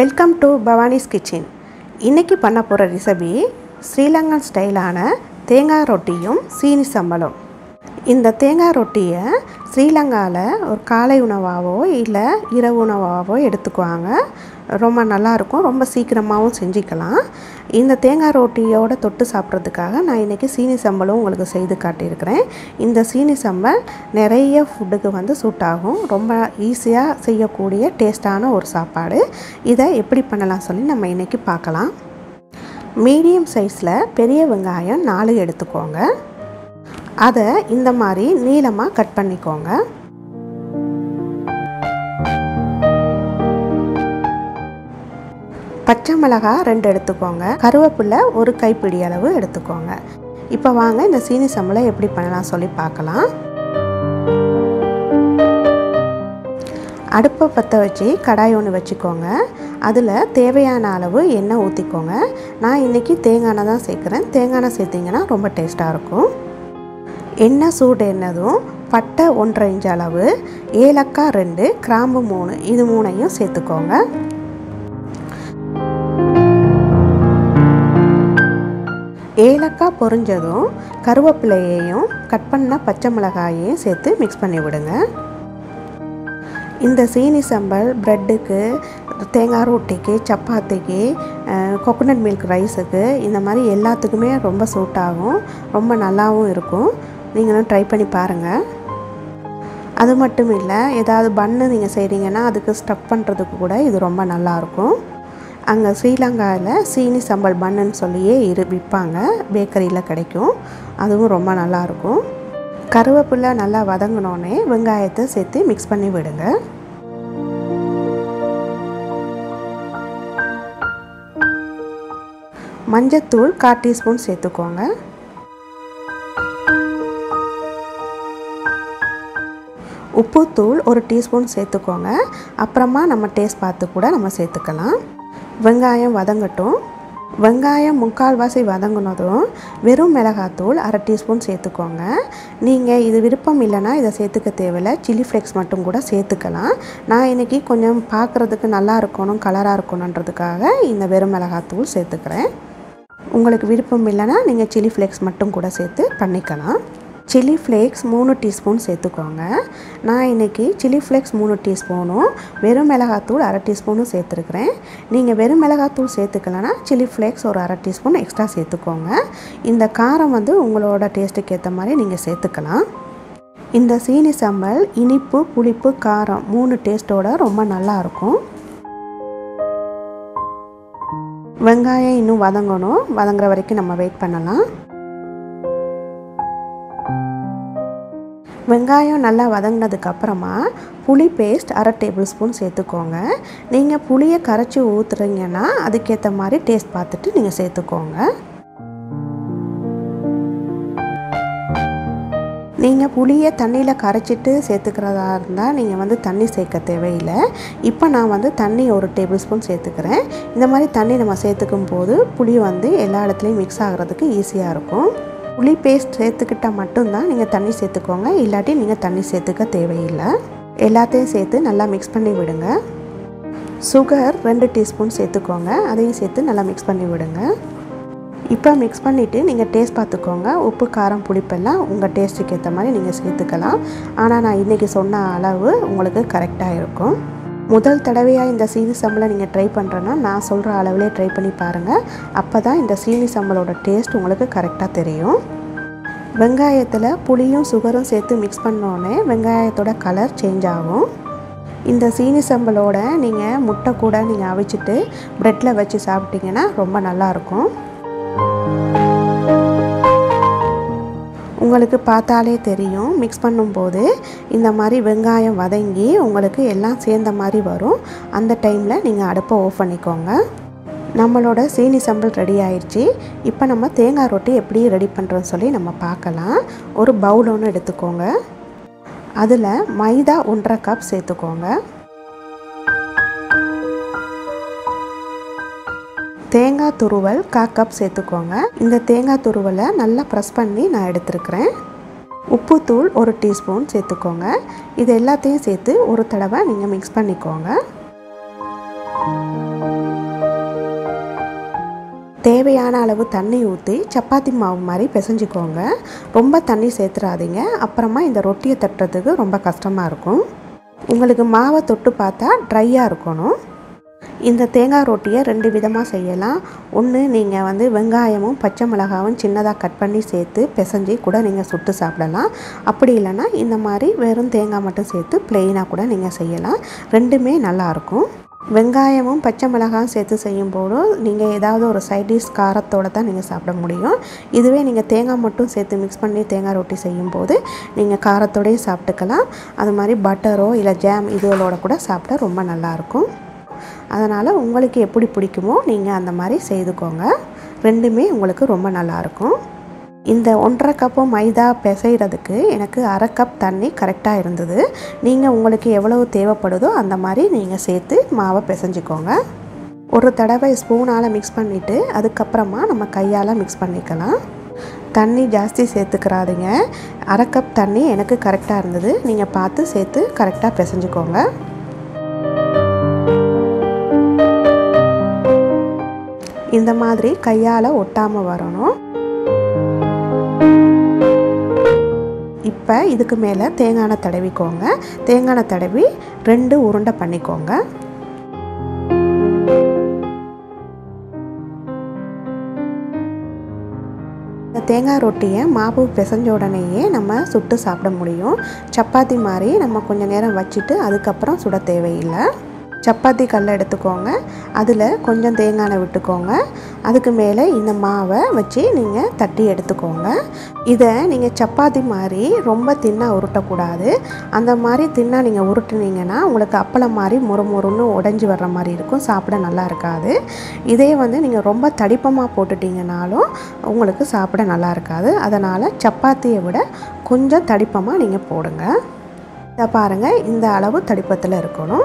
welcome to பவானிஸ் kitchen இன்றைக்கி பண்ண போகிற ரெசிபி ஸ்ரீலங்கன் ஸ்டைலான தேங்காய் ரொட்டியும் சீனி சம்பளம் இந்த தேங்காய் ரொட்டியை ஸ்ரீலங்காவில் ஒரு காலை உணவாகவோ இல்லை இரவு உணவாகவோ எடுத்துக்குவாங்க ரொம்ப நல்லாயிருக்கும் ரொம்ப சீக்கிரமாகவும் செஞ்சுக்கலாம் இந்த தேங்காய் ரொட்டியோட தொட்டு சாப்பிட்றதுக்காக நான் இன்றைக்கி சீனி சம்பளம் உங்களுக்கு செய்து காட்டியிருக்கிறேன் இந்த சீனி சம்பல் நிறைய ஃபுட்டுக்கு வந்து சூட் ஆகும் ரொம்ப ஈஸியாக செய்யக்கூடிய டேஸ்டான ஒரு சாப்பாடு இதை எப்படி பண்ணலாம் சொல்லி நம்ம இன்றைக்கி பார்க்கலாம் மீடியம் சைஸில் பெரிய வெங்காயம் நாலு எடுத்துக்கோங்க அதை இந்த மாதிரி நீளமாக கட் பண்ணிக்கோங்க பச்சை மிளகாய் ரெண்டு எடுத்துக்கோங்க கருவேப்பிலை ஒரு கைப்பிடி அளவு எடுத்துக்கோங்க இப்போ வாங்க இந்த சீனி சம்பளை எப்படி பண்ணலாம் சொல்லி பார்க்கலாம் அடுப்பை பற்ற வச்சு கடாய் ஒன்று வச்சுக்கோங்க அதில் தேவையான அளவு எண்ணெய் ஊற்றிக்கோங்க நான் இன்றைக்கி தேங்காய் எண்ணெய் தான் சேர்க்குறேன் தேங்காய் எண்ணெய் சேர்த்திங்கன்னா ரொம்ப டேஸ்ட்டாக இருக்கும் எண்ணெய் சூடு எண்ணதும் பட்டை ஒன்றரை இன்ச் அளவு ஏலக்காய் ரெண்டு கிராம்பு மூணு இது மூணையும் சேர்த்துக்கோங்க ஏலக்காய் பொரிஞ்சதும் கருவேப்பிலையையும் கட் பண்ண பச்சை மிளகாயையும் சேர்த்து மிக்ஸ் பண்ணி விடுங்க இந்த சீனி சம்பல் ப்ரெட்டுக்கு தேங்காய் ரொட்டிக்கு சப்பாத்திக்கு கோகோனட் மில்க் ரைஸுக்கு இந்த மாதிரி எல்லாத்துக்குமே ரொம்ப சூட் ஆகும் ரொம்ப நல்லாவும் இருக்கும் நீங்களும் ட்ரை பண்ணி பாருங்கள் அது மட்டும் இல்லை ஏதாவது பன்னு நீங்கள் செய்கிறீங்கன்னா அதுக்கு ஸ்டஃப் பண்ணுறதுக்கு கூட இது ரொம்ப நல்லாயிருக்கும் அங்கே ஸ்ரீலங்காவில் சீனி சம்பல் பன்னுன்னு சொல்லியே இரு விற்பாங்க பேக்கரியில் கிடைக்கும் அதுவும் ரொம்ப நல்லாயிருக்கும் கருவேப்பிலை நல்லா வதங்கினோடனே வெங்காயத்தை சேர்த்து மிக்ஸ் பண்ணி விடுங்க மஞ்சத்தூள் கால் டீஸ்பூன் சேர்த்துக்கோங்க உப்புத்தூள் ஒரு டீஸ்பூன் சேர்த்துக்கோங்க அப்புறமா நம்ம டேஸ்ட் பார்த்து கூட நம்ம சேர்த்துக்கலாம் வெங்காயம் வதங்கட்டும் வெங்காயம் முக்கால்வாசி வதங்கினதும் வெறும் மிளகாத்தூள் அரை டீஸ்பூன் சேர்த்துக்கோங்க நீங்கள் இது விருப்பம் இல்லைன்னா இதை சேர்த்துக்க தேவையில்லை சில்லி ஃப்ளேக்ஸ் மட்டும் கூட சேர்த்துக்கலாம் நான் இன்றைக்கி கொஞ்சம் பார்க்குறதுக்கு நல்லா இருக்கணும் கலராக இருக்கணுன்றதுக்காக இந்த வெறும் மிளகாத்தூள் சேர்த்துக்கிறேன் உங்களுக்கு விருப்பம் இல்லைன்னா நீங்கள் சில்லி ஃப்ளேக்ஸ் மட்டும் கூட சேர்த்து பண்ணிக்கலாம் சில்லி ஃப்ளேக்ஸ் மூணு டீஸ்பூன் சேர்த்துக்கோங்க நான் இன்றைக்கி சில்லி ஃப்ளேக்ஸ் மூணு டீஸ்பூனும் வெறும் மிளகாத்தூள் அரை டீஸ்பூனும் சேர்த்துருக்குறேன் நீங்கள் வெறும் மிளகாத்தூள் சேர்த்துக்கலன்னா சில்லி ஃப்ளேக்ஸ் ஒரு அரை டீஸ்பூன் எக்ஸ்ட்ரா சேர்த்துக்கோங்க இந்த காரம் வந்து உங்களோட டேஸ்ட்டுக்கு ஏற்ற மாதிரி நீங்கள் சேர்த்துக்கலாம் இந்த சீனி சம்பல் இனிப்பு புளிப்பு காரம் மூணு டேஸ்ட்டோட ரொம்ப நல்லாயிருக்கும் வெங்காயம் இன்னும் வதங்கணும் வதங்குற வரைக்கும் நம்ம வெயிட் பண்ணலாம் வெங்காயம் நல்லா வதங்கினதுக்கு அப்புறமா புளி பேஸ்ட் அரை டேபிள் ஸ்பூன் சேர்த்துக்கோங்க நீங்கள் புளியை கரைச்சி ஊற்றுறீங்கன்னா அதுக்கேற்ற மாதிரி டேஸ்ட் பார்த்துட்டு நீங்கள் சேர்த்துக்கோங்க நீங்கள் புளியை தண்ணியில் கரைச்சிட்டு சேர்த்துக்கிறதா இருந்தால் நீங்கள் வந்து தண்ணி சேர்க்க தேவையில்லை இப்போ நான் வந்து தண்ணி ஒரு டேபிள் ஸ்பூன் சேர்த்துக்கிறேன் இந்த மாதிரி தண்ணி நம்ம சேர்த்துக்கும் போது புளி வந்து எல்லா இடத்துலையும் மிக்ஸ் ஆகிறதுக்கு ஈஸியாக இருக்கும் புளி பேஸ்ட் சேர்த்துக்கிட்டால் மட்டும்தான் நீங்கள் தண்ணி சேர்த்துக்கோங்க இல்லாட்டி நீங்கள் தண்ணி சேர்த்துக்க தேவையில்லை எல்லாத்தையும் சேர்த்து நல்லா மிக்ஸ் பண்ணி விடுங்க சுகர் ரெண்டு டீஸ்பூன் சேர்த்துக்கோங்க அதையும் சேர்த்து நல்லா மிக்ஸ் பண்ணி விடுங்க இப்போ மிக்ஸ் பண்ணிவிட்டு நீங்கள் டேஸ்ட் பார்த்துக்கோங்க உப்பு காரம் புளிப்பெல்லாம் உங்கள் டேஸ்ட்டுக்கு ஏற்ற மாதிரி நீங்கள் சேர்த்துக்கலாம் ஆனால் நான் இன்றைக்கி சொன்ன அளவு உங்களுக்கு கரெக்டாக இருக்கும் முதல் தடவையாக இந்த சீனி சம்பளை நீங்கள் ட்ரை பண்ணுறேன்னா நான் சொல்கிற அளவுலேயே ட்ரை பண்ணி பாருங்கள் அப்போ தான் இந்த சீனி சம்பளோட டேஸ்ட் உங்களுக்கு கரெக்டாக தெரியும் வெங்காயத்தில் புளியும் சுகரும் சேர்த்து மிக்ஸ் பண்ணோடனே வெங்காயத்தோட கலர் சேஞ்ச் ஆகும் இந்த சீனி சம்பளோட நீங்கள் முட்டை கூட நீங்கள் அவிச்சிட்டு ப்ரெட்டில் வச்சு சாப்பிட்டீங்கன்னா ரொம்ப நல்லாயிருக்கும் உங்களுக்கு பார்த்தாலே தெரியும் மிக்ஸ் பண்ணும்போது இந்த மாதிரி வெங்காயம் வதங்கி உங்களுக்கு எல்லாம் சேர்ந்த மாதிரி வரும் அந்த டைமில் நீங்கள் அடுப்பை ஆஃப் பண்ணிக்கோங்க நம்மளோட சீனி சம்பல் ரெடி ஆயிடுச்சு இப்போ நம்ம தேங்காய் ரொட்டி எப்படி ரெடி பண்ணுறோன்னு சொல்லி நம்ம பார்க்கலாம் ஒரு பவுல் ஒன்று எடுத்துக்கோங்க அதில் மைதா ஒன்றரை கப் சேர்த்துக்கோங்க தேங்காய் துருவல் கா கப் சேர்த்துக்கோங்க இந்த தேங்காய் துருவலை நல்லா ப்ரெஸ் பண்ணி நான் எடுத்துருக்கிறேன் உப்புத்தூள் ஒரு டீஸ்பூன் சேர்த்துக்கோங்க இது எல்லாத்தையும் சேர்த்து ஒரு தடவை நீங்கள் மிக்ஸ் பண்ணிக்கோங்க தேவையான அளவு தண்ணி ஊற்றி சப்பாத்தி மாவு மாதிரி பிசைஞ்சிக்கோங்க ரொம்ப தண்ணி சேர்த்துறாதீங்க அப்புறமா இந்த ரொட்டியை தட்டுறதுக்கு ரொம்ப கஷ்டமாக இருக்கும் உங்களுக்கு மாவை தொட்டு பார்த்தா ட்ரையாக இருக்கணும் இந்த தேங்காய் ரொட்டியை ரெண்டு விதமாக செய்யலாம் ஒன்று நீங்கள் வந்து வெங்காயமும் பச்சை மிளகாவும் சின்னதாக கட் பண்ணி சேர்த்து பிசைஞ்சு கூட நீங்கள் சுட்டு சாப்பிடலாம் அப்படி இல்லைன்னா இந்த மாதிரி வெறும் தேங்காய் மட்டும் சேர்த்து ப்ளெயினாக கூட நீங்கள் செய்யலாம் ரெண்டுமே நல்லாயிருக்கும் வெங்காயமும் பச்சை மிளகாயும் சேர்த்து செய்யும்போது நீங்கள் ஏதாவது ஒரு சைட் டிஷ் காரத்தோடு தான் நீங்கள் சாப்பிட முடியும் இதுவே நீங்கள் தேங்காய் மட்டும் சேர்த்து மிக்ஸ் பண்ணி தேங்காய் ரொட்டி செய்யும்போது நீங்கள் காரத்தோடயே சாப்பிட்டுக்கலாம் அது மாதிரி பட்டரோ இல்லை ஜாம் இதுகளோட கூட சாப்பிட ரொம்ப நல்லாயிருக்கும் அதனால் உங்களுக்கு எப்படி பிடிக்குமோ நீங்கள் அந்த மாதிரி செய்துக்கோங்க ரெண்டுமே உங்களுக்கு ரொம்ப நல்லாயிருக்கும் இந்த ஒன்றரை கப்பு மைதா பிசைகிறதுக்கு எனக்கு அரை கப் தண்ணி கரெக்டாக இருந்தது நீங்கள் உங்களுக்கு எவ்வளவு தேவைப்படுதோ அந்த மாதிரி நீங்கள் சேர்த்து மாவை பிசைஞ்சிக்கோங்க ஒரு தடவை ஸ்பூனால் மிக்ஸ் பண்ணிவிட்டு அதுக்கப்புறமா நம்ம கையால் மிக்ஸ் பண்ணிக்கலாம் தண்ணி ஜாஸ்தி சேர்த்துக்கிறாதீங்க அரை கப் தண்ணி எனக்கு கரெக்டாக இருந்தது நீங்கள் பார்த்து சேர்த்து கரெக்டாக பிசைஞ்சிக்கோங்க இந்த மாதிரி கையால் ஒட்டாமல் வரணும் இப்போ இதுக்கு மேலே தேங்காய் தடவிக்கோங்க தேங்காய் தடவி ரெண்டு உருண்டை பண்ணிக்கோங்க இந்த தேங்காய் ரொட்டியை மாவு பிசைஞ்ச உடனேயே நம்ம சுட்டு சாப்பிட முடியும் சப்பாத்தி மாதிரி நம்ம கொஞ்சம் நேரம் வச்சுட்டு அதுக்கப்புறம் சுட தேவையில்லை சப்பாத்தி கல்லை எடுத்துக்கோங்க அதில் கொஞ்சம் தேங்காய் எண்ணெய் விட்டுக்கோங்க அதுக்கு மேலே இந்த மாவை வச்சு நீங்கள் தட்டி எடுத்துக்கோங்க இதை நீங்கள் சப்பாத்தி மாதிரி ரொம்ப தின்னாக உருட்டக்கூடாது அந்த மாதிரி தின்னா நீங்கள் உருட்டுனீங்கன்னா உங்களுக்கு அப்பளம் மாதிரி முறு முறுன்னு உடஞ்சி வர்ற மாதிரி இருக்கும் சாப்பிட நல்லா இருக்காது இதே வந்து நீங்கள் ரொம்ப தடிப்பமாக போட்டுட்டிங்கனாலும் உங்களுக்கு சாப்பிட நல்லா இருக்காது அதனால் சப்பாத்தியை விட கொஞ்சம் தடிப்பமாக நீங்கள் போடுங்க இதை பாருங்கள் இந்த அளவு தடிப்பத்தில் இருக்கணும்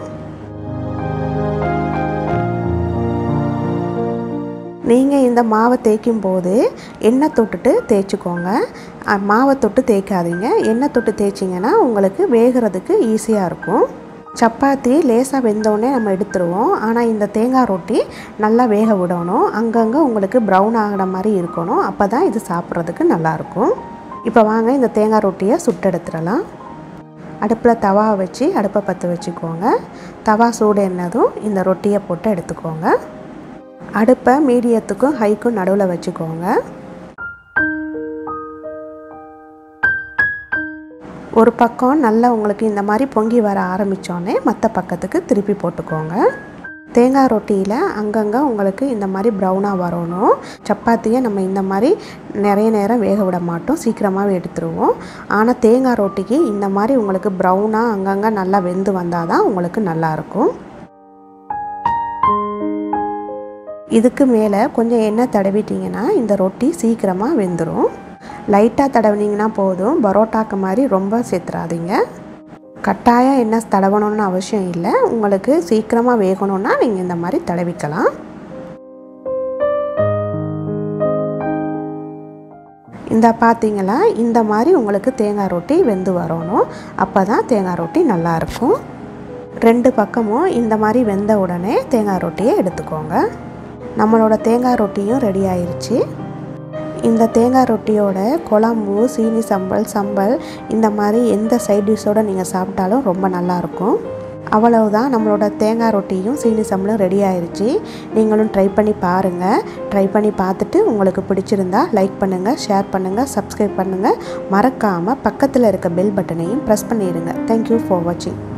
நீங்கள் இந்த மாவை தேய்க்கும் போது எண்ணெய் தொட்டுட்டு தேய்ச்சிக்கோங்க அஹ், மாவை தொட்டு தேய்க்காதீங்க எண்ணெய் தொட்டு தேய்ச்சிங்கன்னா உங்களுக்கு வேகிறதுக்கு ஈஸியாக இருக்கும் சப்பாத்தி லேசாக வெந்தோடனே நம்ம எடுத்துருவோம் ஆனால் இந்த தேங்காய் ரொட்டி நல்லா வேக விடணும் அங்கங்கே உங்களுக்கு ப்ரௌன் ஆகிற மாதிரி இருக்கணும் அப்போ தான் இது சாப்பிட்றதுக்கு நல்லாயிருக்கும் இப்போ வாங்க இந்த தேங்காய் ரொட்டியை சுட்டெடுத்துடலாம் அடுப்பில் தவா வச்சு அடுப்பை பற்ற வச்சுக்கோங்க தவா சூடு என்னதும் இந்த ரொட்டியை போட்டு எடுத்துக்கோங்க அடுப்பை மீடியத்துக்கும் ஹைக்கும் நடுவில் வச்சுக்கோங்க ஒரு பக்கம் நல்லா உங்களுக்கு இந்த மாதிரி பொங்கி வர ஆரம்பித்தோடனே மற்ற பக்கத்துக்கு திருப்பி போட்டுக்கோங்க தேங்காய் ரொட்டியில் அங்கங்கே உங்களுக்கு இந்த மாதிரி ப்ரௌனாக வரணும் சப்பாத்தியை நம்ம இந்த மாதிரி நிறைய நேரம் வேக விட மாட்டோம் சீக்கிரமாகவே எடுத்துருவோம் ஆனால் தேங்காய் ரொட்டிக்கு இந்த மாதிரி உங்களுக்கு ப்ரௌனாக அங்கங்கே நல்லா வெந்து வந்தால் தான் உங்களுக்கு நல்லாயிருக்கும் இதுக்கு மேலே கொஞ்சம் எண்ணெய் தடவிட்டிங்கன்னா இந்த ரொட்டி சீக்கிரமாக வெந்துடும் லைட்டாக தடவினீங்கன்னா போதும் பரோட்டாக்கு மாதிரி ரொம்ப சேர்த்துறாதீங்க கட்டாயம் எண்ணெய் தடவணும்னு அவசியம் இல்லை உங்களுக்கு சீக்கிரமாக வேகணும்னா நீங்கள் இந்த மாதிரி தடவிக்கலாம் இந்த பார்த்தீங்களா இந்த மாதிரி உங்களுக்கு தேங்காய் ரொட்டி வெந்து வரணும் அப்போ தான் தேங்காய் ரொட்டி நல்லாயிருக்கும் ரெண்டு பக்கமும் இந்த மாதிரி வெந்த உடனே தேங்காய் ரொட்டியை எடுத்துக்கோங்க நம்மளோட தேங்காய் ரொட்டியும் ரெடி ஆயிருச்சு இந்த தேங்காய் ரொட்டியோட குழம்பு சீனி சம்பல் சம்பல் இந்த மாதிரி எந்த சைட் டிஷ்ஷோடு நீங்கள் சாப்பிட்டாலும் ரொம்ப நல்லாயிருக்கும் அவ்வளவுதான் நம்மளோட தேங்காய் ரொட்டியும் சீனி சம்பளும் ரெடி ஆயிருச்சு நீங்களும் ட்ரை பண்ணி பாருங்கள் ட்ரை பண்ணி பார்த்துட்டு உங்களுக்கு பிடிச்சிருந்தா லைக் பண்ணுங்கள் ஷேர் பண்ணுங்கள் சப்ஸ்கிரைப் பண்ணுங்கள் மறக்காமல் பக்கத்தில் இருக்க பெல் பட்டனையும் ப்ரெஸ் பண்ணிடுங்க தேங்க்யூ ஃபார் வாட்சிங்